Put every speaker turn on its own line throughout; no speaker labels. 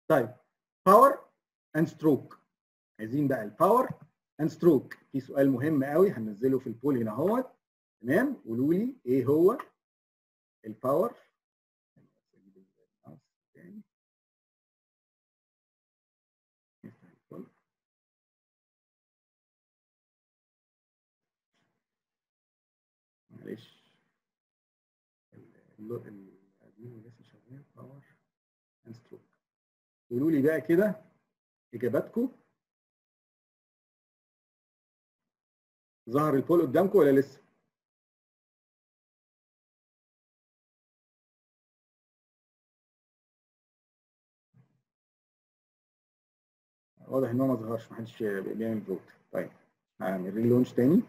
طيب باور اند ستروك عايزين بقى الباور اند ستروك في سؤال مهم قوي هننزله في البول هنا اهوت تمام قولوا لي ايه هو الباور معلش الادمين لسه شغال باور اند ستروك قولوا لي بقى كده اجاباتكم ظهر البول قدامكم ولا لسه؟ واضح ان هو ما ظهرش محدش بيعمل فوت طيب هعمل ريلونش تاني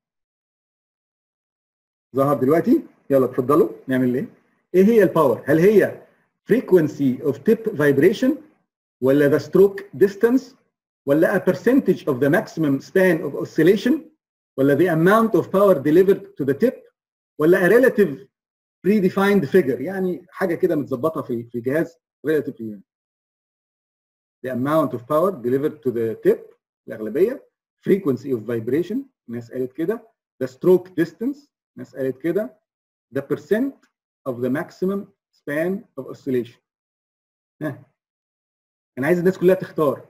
ظهر دلوقتي يلا اتفضلوا نعمل ايه؟ ايه هي الباور؟ هل هي frequency of tip vibration ولا the stroke distance ولا a percentage of the maximum span of oscillation ولا the amount of power delivered to the tip ولا a relative predefined figure يعني حاجه كده متظبطه في في الجهاز relative the amount of power delivered to the tip الاغلبيه frequency of vibration ناس قالت كده the stroke distance ناس قالت كده the percent of the maximum span of oscillation ها انا عايز الناس كلها تختار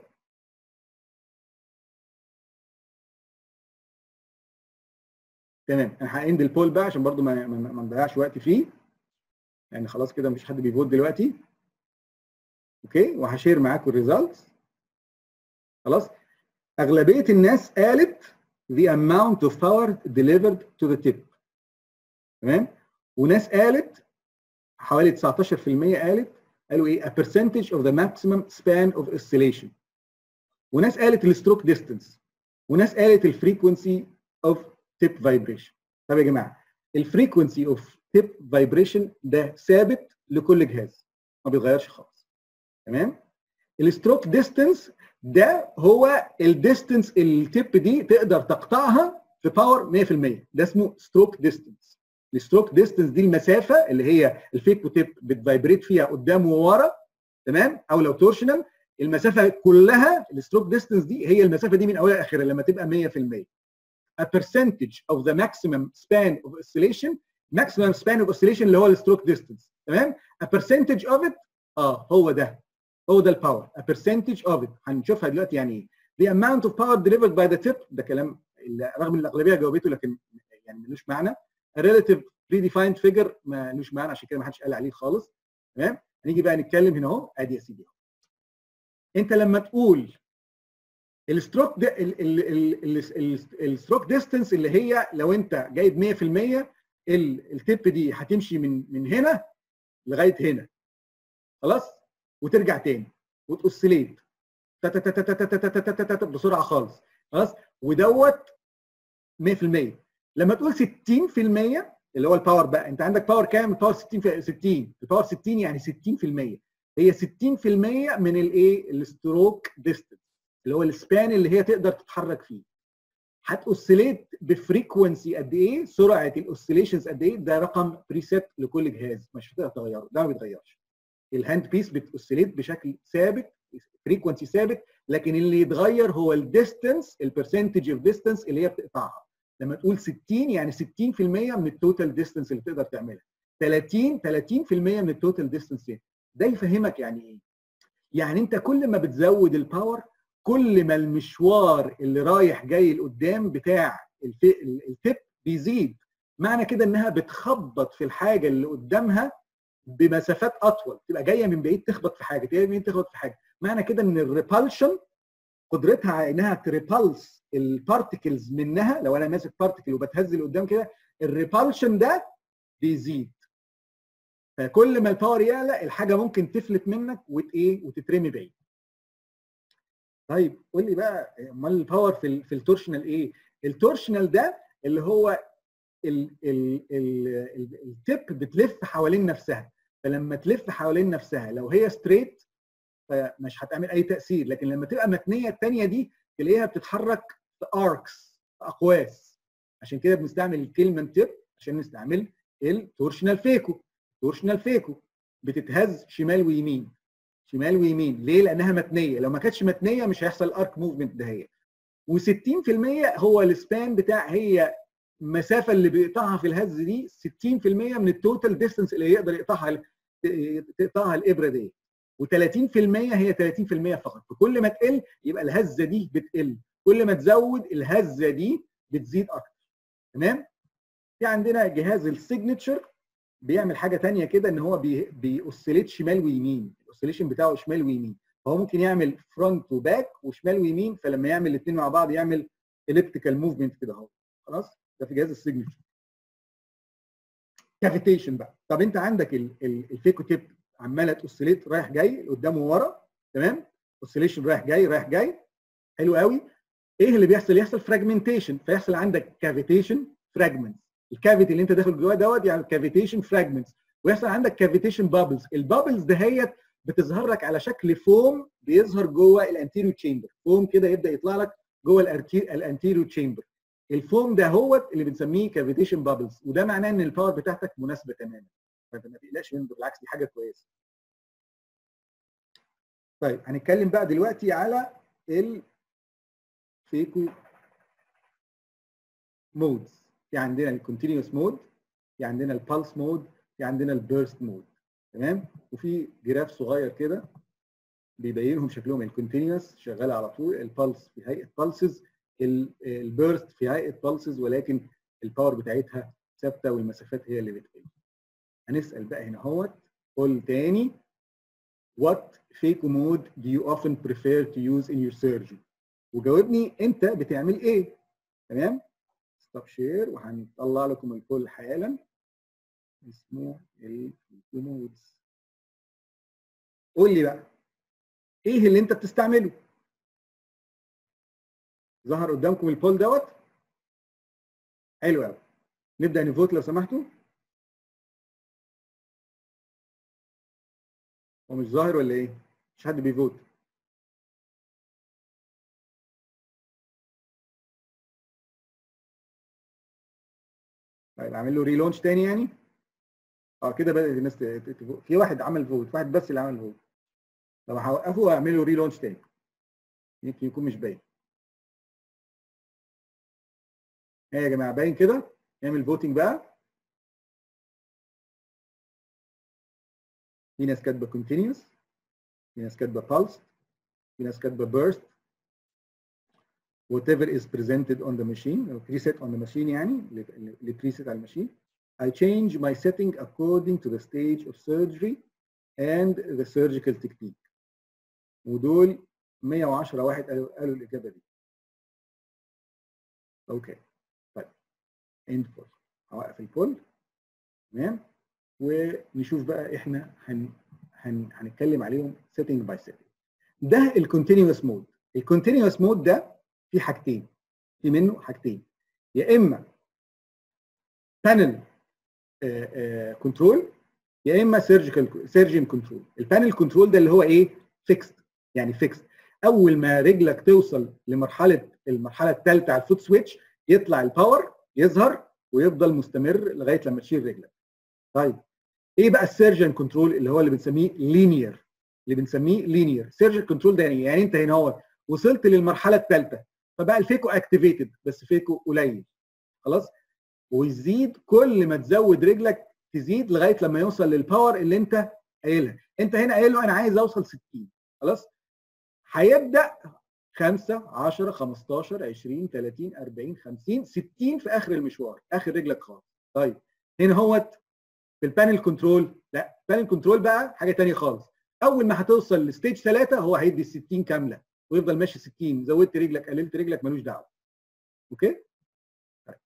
تمام انا هاند البول بقى عشان برضو ما ما نضيعش وقت فيه يعني خلاص كده مفيش حد بيفوت دلوقتي اوكي وهشير معاكم الريزلتس خلاص اغلبيه الناس قالت the amount of power delivered to the tip تمام وناس قالت حوالي 19% قالت قالوا ايه a percentage of the maximum span of oscillation وناس قالت الستروك ديستانس وناس قالت الفريكونسي اوف تيب فايبريشن طب يا جماعه الفريكونسي اوف تيب فايبريشن ده ثابت لكل جهاز ما بيتغيرش خالص تمام الستروك ديستانس ده هو الديستانس التيب دي تقدر تقطعها في باور 100% ده اسمه ستروك ديستانس الستروك ديستانس دي المسافه اللي هي الفيكو تيب بتفايبريت فيها قدام وورا تمام او لو تورشنال المسافه كلها الستروك ديستانس دي هي المسافه دي من اولها لاخرها لما تبقى 100% a percentage of the maximum span of oscillation maximum span of oscillation اللي هو الستروك ديستانس تمام a percentage of it اه هو ده هو ده الباور a percentage of it هنشوفها دلوقتي يعني ايه the amount of power delivered by the tip ده كلام رغم ان الاغلبيه جاوبته لكن يعني ملوش معنى a relative predefined figure ملوش معنى عشان كده ما حدش قال عليه خالص تمام هنيجي بقى نتكلم هنا اهو ادي يا سيدي انت لما تقول الستروك ده الستروك ديستانس اللي هي لو انت جايب 100% التيب دي هتمشي من من هنا لغايه هنا خلاص وترجع تاني وتوسيليت بسرعه خالص خلاص ودوت 100% لما تقول 60% اللي هو الباور بقى انت عندك باور كام؟ باور 60 في 60 الباور 60 يعني 60% هي 60% من الايه؟ الستروك ديستنس اللي هو السبان اللي هي تقدر تتحرك فيه هتوسيليت بفريكونسي قد ايه؟ سرعه الاوسيليشنز قد ايه؟ ده رقم بريسيت لكل جهاز مش هتقدر تغيره ده ما بيتغيرش الهاند بيس بتوسيليت بشكل ثابت فريكونسي ثابت لكن اللي يتغير هو الديستنس البرسنتج اوف ديستنس اللي هي بتقطعها لما تقول 60 يعني 60% من التوتال ديستنس اللي تقدر تعملها 30 30% من التوتال ديستنس ده يفهمك يعني ايه يعني انت كل ما بتزود الباور كل ما المشوار اللي رايح جاي لقدام بتاع التيب بيزيد معنى كده انها بتخبط في الحاجه اللي قدامها بمسافات اطول تبقى جايه من بعيد تخبط في حاجه جايه من بعيد تخبط في حاجه معنى كده ان الريبالشن قدرتها على انها تريبلس البارتكلز منها لو انا ماسك بارتكل وبتهز لقدام كده الريبالشن ده بيزيد فكل ما الباور يعلى الحاجه ممكن تفلت منك وت ايه وتترمي بعيد طيب قول لي بقى امال الباور في ال في التورشنال ايه التورشنال ده اللي هو ال ال ال التب بتلف حوالين نفسها فلما تلف حوالين نفسها لو هي ستريت فمش هتعمل اي تاثير لكن لما تبقى متنيه الثانيه دي تلاقيها بتتحرك في اركس في اقواس عشان كده بنستعمل الكلمه تيب عشان نستعمل التورشنال فيكو تورشنال فيكو بتتهز شمال ويمين شمال ويمين ليه لانها متنيه لو ما كانتش متنيه مش هيحصل ارك موفمنت دهيت و60% هو السبان بتاع هي المسافه اللي بيقطعها في الهز دي 60% من التوتال ديستنس اللي يقدر يقطعها تقطعها الابره دي و30% هي 30% فقط فكل ما تقل يبقى الهزه دي بتقل كل ما تزود الهزه دي بتزيد اكتر تمام في عندنا جهاز السيجنتشر بيعمل حاجه ثانيه كده ان هو بي بيوسيليت شمال ويمين الاوسيليشن بتاعه شمال ويمين فهو ممكن يعمل فرونت وباك وشمال ويمين فلما يعمل الاثنين مع بعض يعمل اليبتيكال موفمنت كده اهو خلاص ده في جهاز السيجنتشر كافيتيشن بقى طب انت عندك الفيكو تيب عماله توسيليت رايح جاي قدام وورا تمام اوسيليشن رايح جاي رايح جاي حلو قوي ايه اللي بيحصل يحصل فراجمنتيشن فيحصل عندك كافيتيشن فراجمنتس الكافيتي اللي انت داخل جواه دوت يعني كافيتيشن فراجمنتس ويحصل عندك كافيتيشن بابلز البابلز دهيت بتظهر لك على شكل فوم بيظهر جوه الانتيريو تشامبر فوم كده يبدا يطلع لك جوه الانتيريو تشامبر الفوم ده هو اللي بنسميه كافيتيشن بابلز وده معناه ان الباور بتاعتك مناسبه تماما فانت ما تقلقش منه بالعكس دي حاجه كويسه طيب هنتكلم بقى دلوقتي على الفيكو مودز في عندنا الكونتينوس مود في عندنا البالس مود في عندنا البيرست مود تمام وفي جراف صغير كده بيبينهم شكلهم الكونتينوس شغاله على طول البلس في هيئه بالسز البيرست في هيئه بالسز ولكن الباور بتاعتها ثابته والمسافات هي اللي بتقل هنسال بقى هنا اهوت قول تاني what fake mode do you often prefer to use in your surgery وجاوبني انت بتعمل ايه تمام ستوب شير وهنطلع لكم الكل حالا اسمه الكومودز قول لي بقى ايه اللي انت بتستعمله ظهر قدامكم البول دوت حلو قوي نبدا نفوت لو سمحتوا هو مش ظاهر ولا ايه مش حد بيفوت طيب اعمل له ريلونش تاني يعني اه كده بدات الناس تفوت في واحد عمل فوت واحد بس اللي عمل فوت طب هوقفه واعمل له ريلونش تاني يمكن يكون مش باين ايه يا جماعه باين كده نعمل فوتنج بقى في ناس كاتبه continuous في ناس كاتبه pulse في ناس كاتبه burst whatever is presented on the machine or preset on the machine يعني اللي preset على الماشين I change my setting according to the stage of surgery and the surgical technique ودول 110 واحد قالوا, قالوا الإجابة دي اوكي طيب end pull هوقف البول تمام ونشوف بقى احنا هن هن هنتكلم عليهم setting by setting ده الكونتينوس مود الكونتينوس مود ده في حاجتين في منه حاجتين يا اما بانل كنترول يا اما سيرجيكال سيرجن كنترول البانل كنترول ده اللي هو ايه فيكست يعني فيكست اول ما رجلك توصل لمرحله المرحله الثالثه على الفوت سويتش يطلع الباور يظهر ويفضل مستمر لغايه لما تشيل رجلك طيب ايه بقى السيرجن كنترول اللي هو اللي بنسميه لينير اللي بنسميه لينير سيرجن كنترول ده يعني يعني انت هنا هو وصلت للمرحله الثالثه فبقى الفيكو اكتيفيتد بس فيكو قليل خلاص ويزيد كل ما تزود رجلك تزيد لغايه لما يوصل للباور اللي انت قايلها انت هنا قايل له انا عايز اوصل 60 خلاص هيبدا 5 10 15 20 30 40 50 60 في اخر المشوار اخر رجلك خالص طيب هنا هوت في البانل كنترول لا البانل كنترول بقى حاجه ثانيه خالص اول ما هتوصل لستيج 3 هو هيدي ال 60 كامله ويفضل ماشي 60 زودت رجلك قللت رجلك ملوش دعوه اوكي طيب.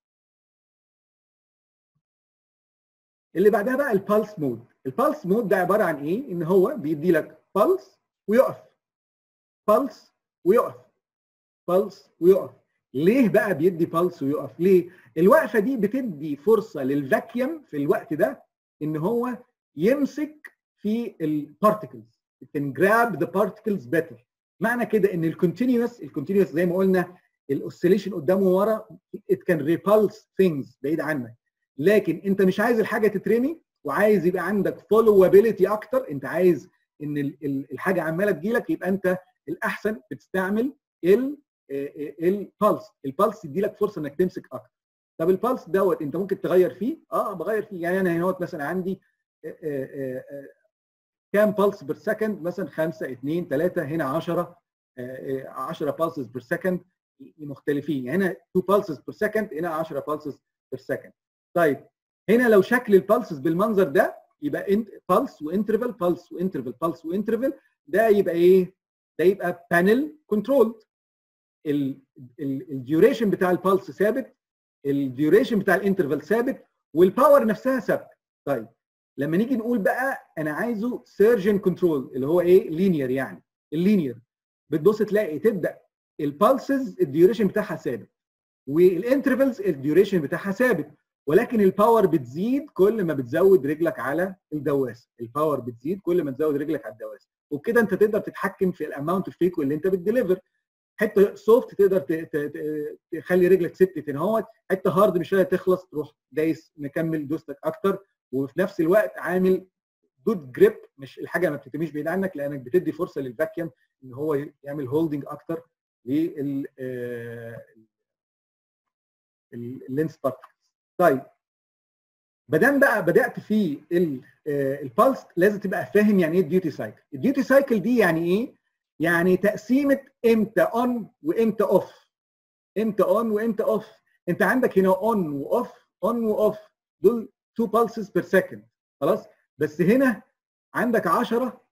اللي بعدها بقى البالس مود البالس مود ده عباره عن ايه ان هو بيدي لك بالس ويقف بالس ويقف بالس ويقف ليه بقى بيدي بالس ويقف ليه الوقفه دي بتدي فرصه للفاكيوم في الوقت ده ان هو يمسك في البارتكلز can grab the particles better معنى كده ان الكونتينوس الكونتينوس زي ما قلنا الاوسيليشن قدامه ورا it can repulse things بعيد عنك لكن انت مش عايز الحاجه تترمي وعايز يبقى عندك فولوابيلتي اكتر انت عايز ان الحاجه عماله تجيلك يبقى انت الاحسن بتستعمل ال البلس البلس يدي لك فرصه انك تمسك اكتر طب البلس دوت انت ممكن تغير فيه اه بغير فيه يعني انا هنا مثلا عندي كام بلس بير سكند مثلا 5 2 3 هنا 10 10 بلسز بير سكند مختلفين يعني هنا 2 بلسز بير سكند هنا 10 بلسز بير سكند طيب هنا لو شكل البلسز بالمنظر ده يبقى انت بلس وانترفال بلس وانترفال بلس وانترفال ده يبقى ايه؟ ده يبقى بانل كنترول الديوريشن بتاع البلس ثابت الديوريشن بتاع الانترفال ثابت والباور نفسها ثابته طيب لما نيجي نقول بقى انا عايزه سيرجن كنترول اللي هو ايه لينير يعني اللينير بتبص تلاقي تبدا البالسز الديوريشن بتاعها ثابت والانترفالز الديوريشن بتاعها ثابت ولكن الباور بتزيد كل ما بتزود رجلك على الدواسه الباور بتزيد كل ما تزود رجلك على الدواسه وبكده انت تقدر تتحكم في الاماونت اوف فيكو اللي انت بتديليفر حته سوفت تقدر تخلي رجلك ثبتت هنا اهوت حته هارد مش قادر تخلص تروح دايس مكمل دوستك اكتر وفي نفس الوقت عامل جود جريب مش الحاجه ما بتتميش بعيد عنك لانك بتدي فرصه للفاكيوم ان هو يعمل هولدنج اكتر لل اللينس بارتكلز طيب ما دام بقى بدات في البلس لازم تبقى فاهم يعني ايه الديوتي سايكل الديوتي سايكل دي يعني ايه يعني تقسيمه امتى اون وامتى اوف امتى اون وامتى اوف انت عندك هنا اون واوف اون واوف دول 2 pulses per second خلاص بس هنا عندك 10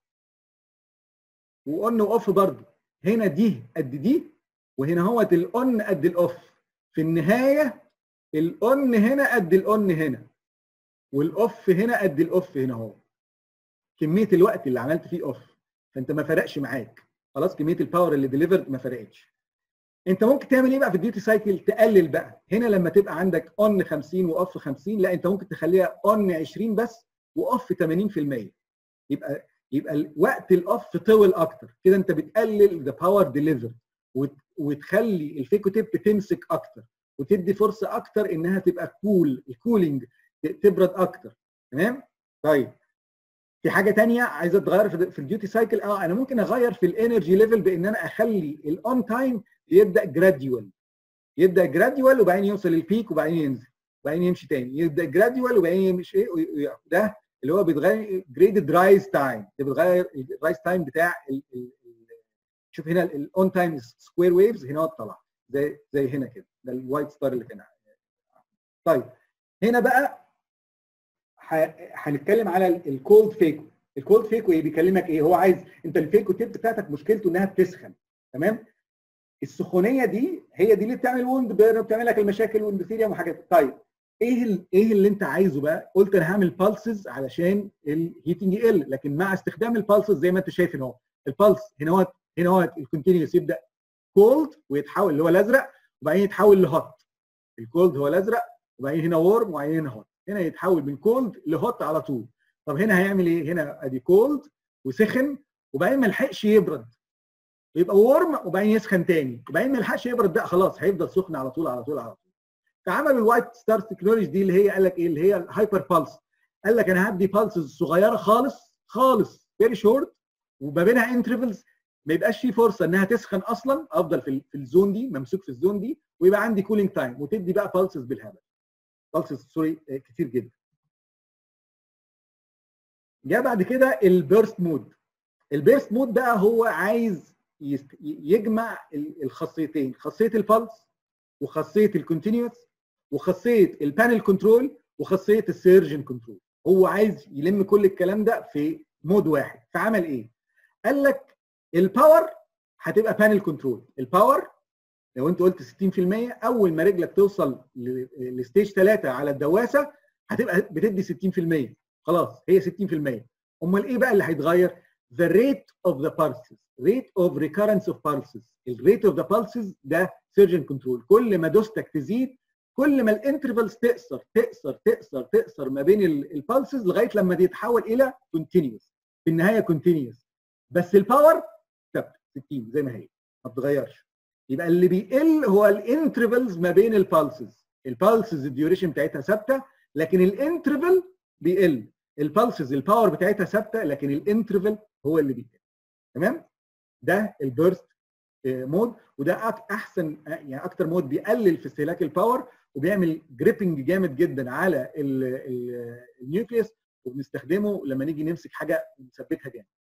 واون واوف برضه هنا دي قد دي وهنا هوت الاون قد الاوف في النهايه الاون هنا قد الاون هنا والاوف هنا قد الاوف هنا اهو كميه الوقت اللي عملت فيه اوف فانت ما فرقش معاك خلاص كميه الباور اللي ديليفرد ما فرقتش انت ممكن تعمل ايه بقى في الديوتي سايكل تقلل بقى هنا لما تبقى عندك اون 50 واوف 50 لا انت ممكن تخليها اون 20 بس واوف 80% يبقى يبقى وقت الاوف طول اكتر كده انت بتقلل ذا باور ديليفرد وتخلي الفيكو تيب تمسك اكتر وتدي فرصه اكتر انها تبقى كول الكولينج تبرد اكتر تمام طيب في حاجه تانية عايزه تغير في الديوتي سايكل اه انا ممكن اغير في الانرجي ليفل بان انا اخلي الاون تايم يبدا جراديوال يبدا جراديوال وبعدين يوصل للبيك وبعدين ينزل وبعدين يمشي تاني يبدا جراديوال وبعدين يمشي ايه ده اللي هو بيتغير جريدد رايز تايم بتغير الرايز تايم بتاع ال ال شوف هنا الاون تايم سكوير ويفز هنا طلع زي زي هنا كده ده الوايت ستار اللي كان طيب هنا بقى هنتكلم على الكولد فيكو الكولد فيكو ايه بيكلمك ايه هو عايز انت الفيكو تيب بتاعتك مشكلته انها بتسخن تمام السخونيه دي هي دي اللي بتعمل ووند بيرن بتعمل لك المشاكل والاندوثيريوم وحاجات طيب ايه ال ايه اللي انت عايزه بقى قلت انا هعمل بالسز علشان الهيتنج يقل لكن مع استخدام البالسز زي ما انت شايف هنا اهو البالس هنا هو هنا هو الكونتينيوس يبدا كولد ويتحول اللي هو الازرق وبعدين يتحول لهوت الكولد هو الازرق وبعدين هنا وورم وبعدين هنا هوت هنا يتحول من كولد لهوت على طول طب هنا هيعمل ايه هنا ادي كولد وسخن وبعدين ما لحقش يبرد يبقى وورم وبعدين يسخن تاني وبعدين ما يلحقش يبرد بقى خلاص هيفضل سخن على طول على طول على طول فعملوا الوايت ستار تكنولوجي دي اللي هي قال لك ايه اللي هي الهايبر بالس قال لك انا هدي بالسز صغيره خالص خالص فيري شورت وما بينها انترفلز ما يبقاش في فرصه انها تسخن اصلا افضل في في الزون دي ممسوك في الزون دي ويبقى عندي كولينج تايم وتدي بقى بالسز بالهبل بالسز سوري كتير جدا جاء بعد كده البيرست مود البيرست مود بقى هو عايز يجمع الخاصيتين خاصيه البلس وخاصيه الكونتينوس وخاصيه البانل كنترول وخاصيه السيرجن كنترول هو عايز يلم كل الكلام ده في مود واحد فعمل ايه قال لك الباور هتبقى بانل كنترول الباور لو انت قلت 60% اول ما رجلك توصل لستيج 3 على الدواسه هتبقى بتدي 60% خلاص هي 60% امال ايه بقى اللي هيتغير the rate of the pulses rate of recurrence of pulses الريت of the pulses ده surgeon control كل ما دوستك تزيد كل ما الانترفالز تقصر تقصر تقصر تقصر ما بين البالسز لغايه لما تتحول الى continuous في النهايه continuous بس الباور ثابت 60 زي ما هي ما بتتغيرش يبقى اللي بيقل هو الانترفالز ما بين البالسز البالسز الديوريشن بتاعتها ثابته لكن الانترفال بيقل البلسز الباور بتاعتها ثابته لكن الانترفال هو اللي بيتم تمام ده البيرست مود وده احسن يعني اكتر مود بيقلل في استهلاك الباور وبيعمل جريبنج جامد جدا على النيوكليوس وبنستخدمه لما نيجي نمسك حاجه ونثبتها جامد